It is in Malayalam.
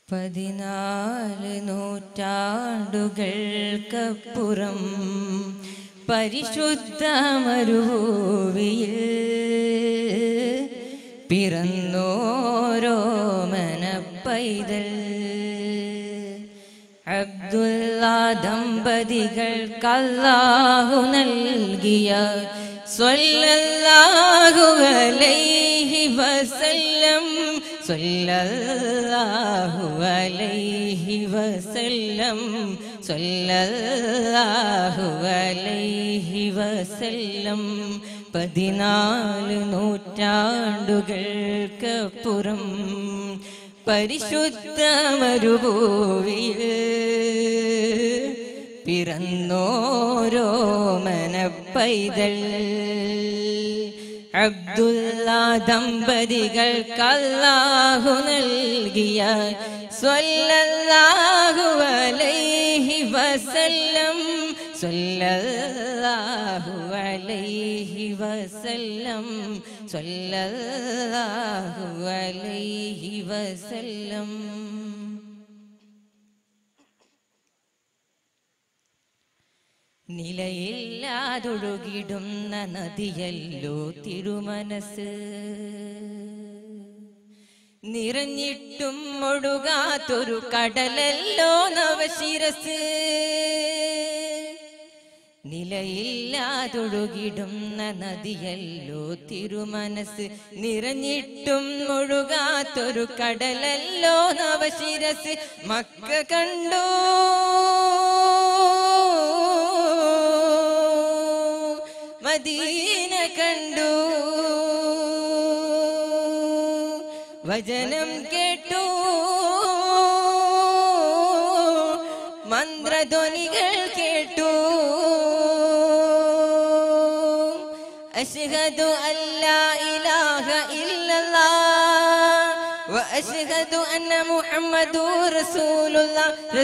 പതിനാല് നൂറ്റാണ്ടുകൾക്കപ്പുറം പരിശുദ്ധ മരുഭൂവിയിൽ പിറന്നോരോ മനപ്പൈതൽ അബ്ദുല്ല ദമ്പതികൾക്കല്ലാഹു നൽകിയ സ്വല്ലല്ലാഹു അലൈഹി വസല്ലം സ്വല്ലല്ലാഹു അലൈഹി വസല്ലം സ്വല്ലല്ലാഹു അലൈഹി വസല്ലം പതിനാല് നൂറ്റാണ്ടുകൾക്കപ്പുറം പരിശുദ്ധ മരുഭൂവിയിൽ പിറന്നോരോ മനപ്പൈതൽ അബ്ദുല്ല ദമ്പതികൾക്കല്ലാഹു നൽകിയ സ്വല്ലല്ലാഹു അലൈഹി വസല്ലം സ്വല്ലല്ലാഹു അലൈഹി വസല്ലം സ്വല്ലല്ലാഹു അലൈഹി വസല്ലം നിലയില്ലാതൊഴുകിടുന്ന നദിയല്ലോ തിരുമനസ് നിറഞ്ഞിട്ടും ഒഴുകാത്തൊരു കടലല്ലോ നവശിരസ് നിലയില്ലാതൊഴുകിടുന്ന നദിയല്ലോ തിരുമനസ് നിറഞ്ഞിട്ടും ഒഴുകാത്തൊരു കടലല്ലോ നവശിരസ് മക്ക കണ്ടു മദീന കണ്ടു വചനം കേട്ടു മന്ത്രധ്വനികൾ കേട്ടു അഷ്ഹദു അല്ലാ ഇലാഹ ഇല്ലല്ലാഹ് വഅഷ്ഹദു അന്ന മുഹമ്മദുർ റസൂലുള്ളാഹ്